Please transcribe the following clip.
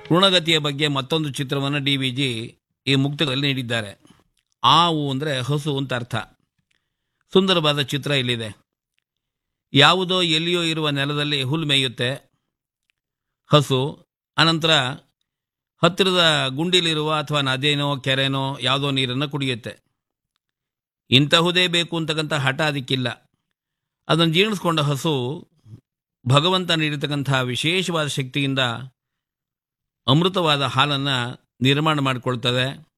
ಋಣಗತಿಯ ಬಗ್ಗೆ ಮತ್ತೊಂದು ಚಿತ್ರವನ್ನು ಡಿ ವಿ ಜಿ ಈ ಮುಕ್ತದಲ್ಲಿ ನೀಡಿದ್ದಾರೆ ಆವು ಅಂದರೆ ಹಸು ಅಂತ ಅರ್ಥ ಸುಂದರವಾದ ಚಿತ್ರ ಇಲ್ಲಿದೆ ಯಾವುದೋ ಎಲ್ಲಿಯೋ ಇರುವ ನೆಲದಲ್ಲಿ ಹುಲ್ಲು ಮೇಯುತ್ತೆ ಹಸು ಅನಂತರ ಹತ್ತಿರದ ಗುಂಡಿಲಿರುವ ಅಥವಾ ನದಿನೋ ಕೆರೆನೋ ಯಾವುದೋ ನೀರನ್ನು ಕುಡಿಯುತ್ತೆ ಇಂತಹುದೇ ಬೇಕು ಅಂತಕ್ಕಂಥ ಹಠ ಅದಕ್ಕಿಲ್ಲ ಅದನ್ನು ಜೀರ್ಣಿಸ್ಕೊಂಡ ಹಸು ಭಗವಂತ ನೀಡಿರ್ತಕ್ಕಂಥ ವಿಶೇಷವಾದ ಶಕ್ತಿಯಿಂದ ಅಮೃತವಾದ ಹಾಲನ್ನು ನಿರ್ಮಾಣ ಮಾಡಿಕೊಳ್ತದೆ